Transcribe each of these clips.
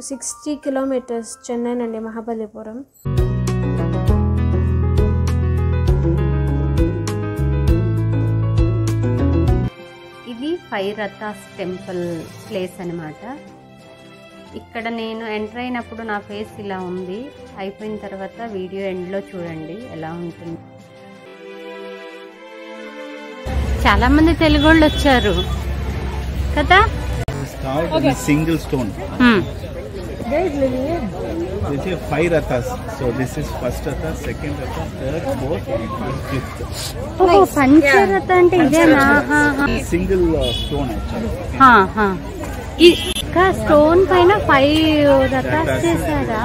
Sixty kilometres Chennai నుండి మహాబలిపురం ఇది five రథాస్ temple place అనమాట ఇక్కడ నేను ఎంటర్ అయినప్పుడు నా ఫేస్ ఇలా ఉంది అయిపోయిన తర్వాత వీడియో ఎండ్లో చూడండి ఎలా ఉంటుంది చాలా మంది తెలుగు వాళ్ళు వచ్చారు కదా This carved in a single stone. హ్మ్. This is five rathas. So this is first ratha, second ratha, third, fourth, and fifth. ఓహో పంచరథ అంటే ఇదేనా హా, హా. Single uh, stone actually. హా, హా. ఈ- ఇంకా స్టోన్ పైన ఫైవ్ రథాస్ రథాస్. చేశారా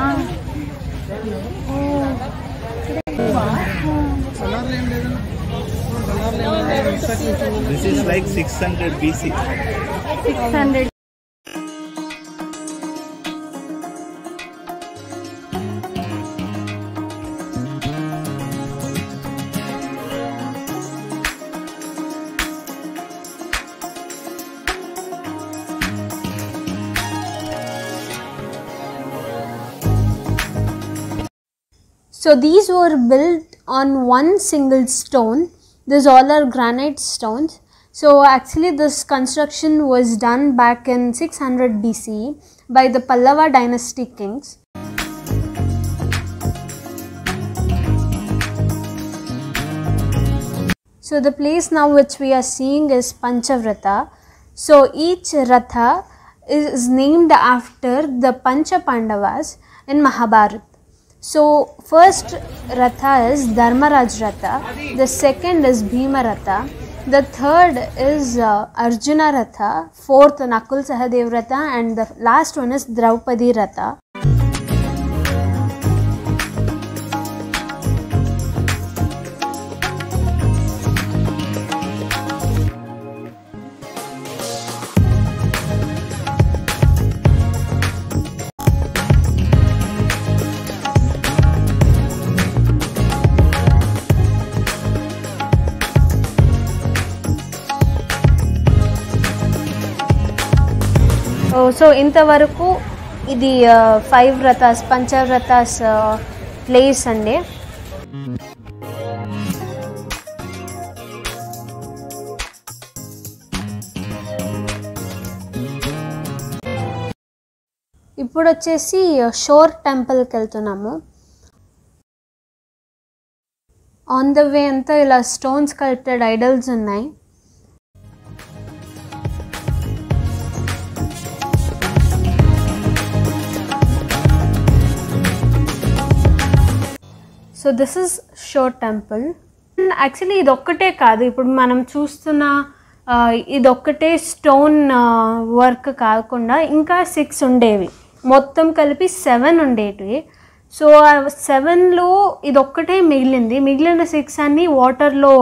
This is like 600 BC. Six hundred So these were built on one single stone. These all are granite stones. So actually this construction was done back in 600 BCE by the Pallava dynasty kings. So the place now which we are seeing is Panchavrata. So each Ratha is named after the Pancha Pandavas in Mahabharata. So first Ratha is Dharmaraj Ratha, the second is Bhima Ratha, the third is uh, Arjuna Ratha, fourth Nakul Sahadev Ratha and the last one is Draupadi Ratha. So ఇంతవరకు ఇది five రథాస్ పంచవ్రతాస్ place అండి ఇప్పుడు వచ్చేసి షోర్ టెంపుల్కి వెళ్తున్నాము on the way అంతా ఇలా stones sculpted idols ఉన్నాయి so this is shore temple actually ఇది ఒక్కటే కాదు ఇప్పుడు మనం చూస్తున్న ఆ, ఇది ఒక్కటే స్టోన్ వర్క్ కాకుండా ఇంకా సిక్స్ ఉండేవి మొత్తం కలిపి సెవెన్ ఉండేటివి సో ఆ సెవెన్లో ఇది ఒక్కటే మిగిలింది మిగిలిన సిక్స్ అన్నీ వాటర్లో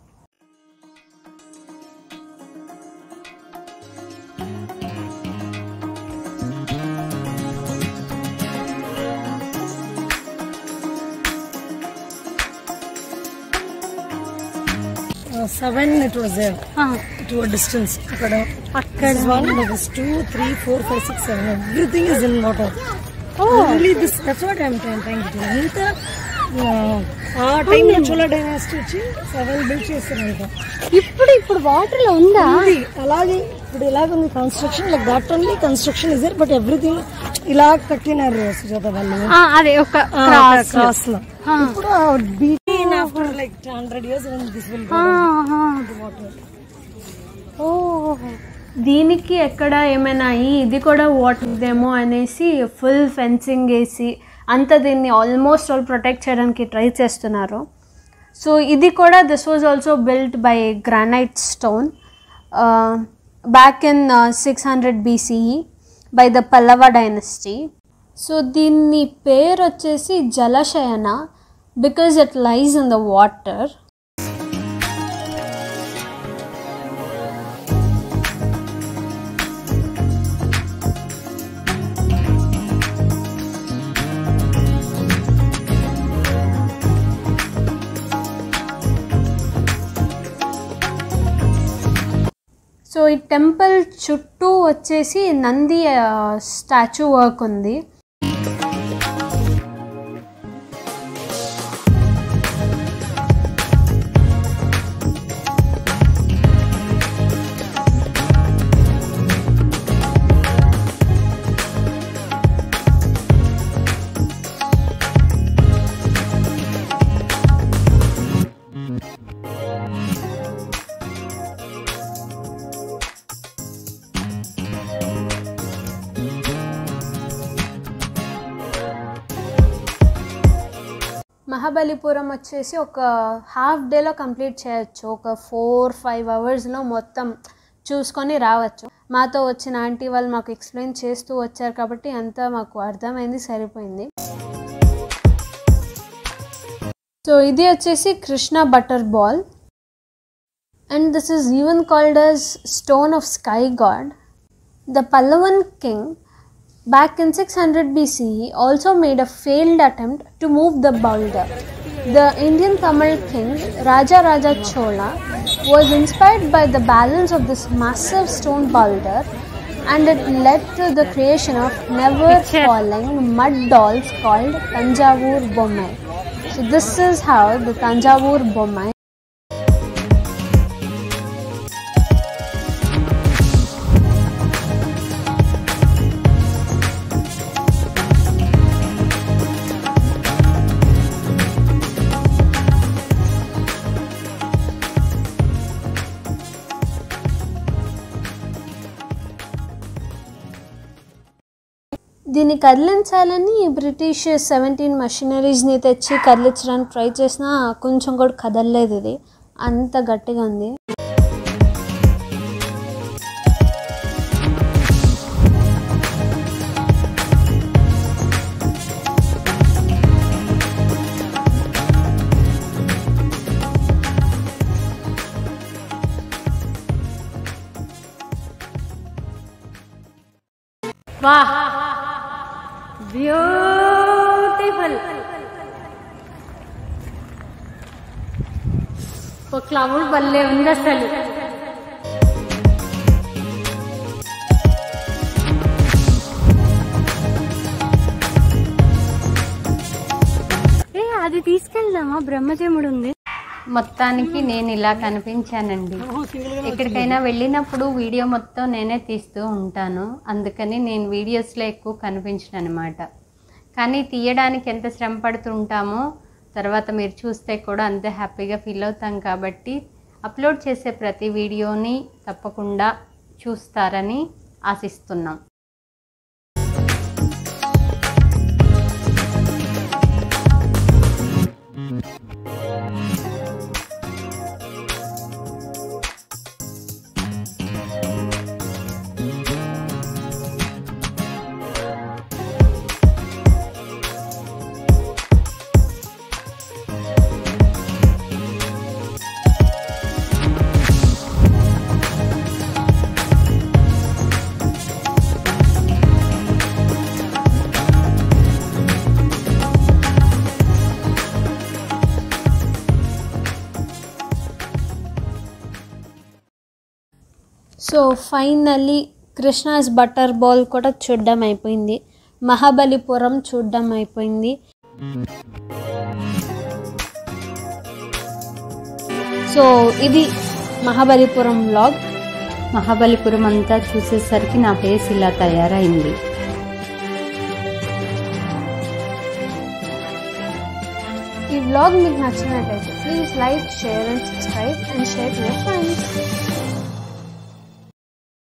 seven it was to distance అక్కడ అక్కడ one this two three four five six seven everything is in water only this that's what I'm trying to ఇంత ఆ టైంలో చోళ డైనాసిటీ వచ్చి సెవెన్ బిల్డ్ చేస్తారంట ఇప్పుడు ఇప్పుడు వాటర్ లో ఉందా ఉంది. అలాగే ఇప్పుడు ఇలాగ ఉంది construction like that only construction is but everything ఇలా కట్టినారు సుజాత వాళ్ళు ఆ, అదే ఒక క్రాస్ లో ఇప్పుడు beach after like hundred years this will water ఓ దీనికి ఎక్కడ ఏమైనా అయ్యి ఇది కూడా వాటర్దేమో అనేసి ఫుల్ ఫెన్సింగ్ వేసి అంత దీన్ని ఆల్మోస్ట్ ఆల్ ప్రొటెక్ట్ చేయడానికి ట్రై చేస్తున్నారు సో ఇది కూడా this was also built by granite stone back in six hundred BCE by the Pallava dynasty so దీని పేరు వచ్చేసి Jalasayana because it lies in the water so ఈ టెంపుల్ చుట్టూ వచ్చేసి నంది స్టాచ్యూ వర్క్ ఉంది మహాబలిపురం వచ్చేసి ఒక హాఫ్ డేలో కంప్లీట్ చేయొచ్చు ఒక ఫోర్ ఫైవ్ అవర్స్లో మొత్తం చూసుకొని రావచ్చు మాతో వచ్చిన ఆంటీ వాళ్ళు మాకు ఎక్స్ప్లెయిన్ చేస్తూ వచ్చారు కాబట్టి అంతా మాకు అర్థమైంది సరిపోయింది సో ఇది వచ్చేసి Krishna butter ball and this is even called as stone of sky god the Pallavan king back in 600 BCE also made a failed attempt to move the boulder. The Indian Tamil king Raja Raja Chola was inspired by the balance of this massive stone boulder and it led to the creation of never falling mud dolls called Tanjavur Bommai. So this is how the Tanjavur Bommai దీన్ని కదిలించాలని British seventeen మషినరీస్ని తెచ్చి కదిలించడానికి try చేసినా కొంచెం కూడా కదలలేదు ఇది అంత గట్టిగా ఉంది వాహ్ బ్యూటిఫుల్ ఒక క్లౌడ్ భలే ఉంది అసలు ఏ అది తీసుకెళ్దామా బ్రహ్మజముడు ఉంది మొత్తానికి నేను ఇలా కనిపించానండి ఎక్కడికైనా వెళ్ళినప్పుడు వీడియో మొత్తం నేనే తీస్తూ ఉంటాను అందుకని నేను వీడియోస్లో ఎక్కువ కనిపించను అనమాట కానీ తీయడానికి ఎంత శ్రమ పడుతుంటామో తర్వాత మీరు చూస్తే కూడా అంతే హ్యాపీగా ఫీల్ అవుతాం కాబట్టి అప్లోడ్ చేసే ప్రతి వీడియోని తప్పకుండా చూస్తారని ఆశిస్తున్నాం so finally Krishna's butter ball కూడా చూడడం అయిపోయింది మహాబలిపురం చూడడం అయిపోయింది సో ఇది మహాబలిపురం వ్లాగ్ మహాబలిపురం అంతా చూసేసరికి నా ఫేస్ ఇలా తయారైంది ఈ వ్లాగ్ మీకు నచ్చినట్టయితే please like share and subscribe and share your friends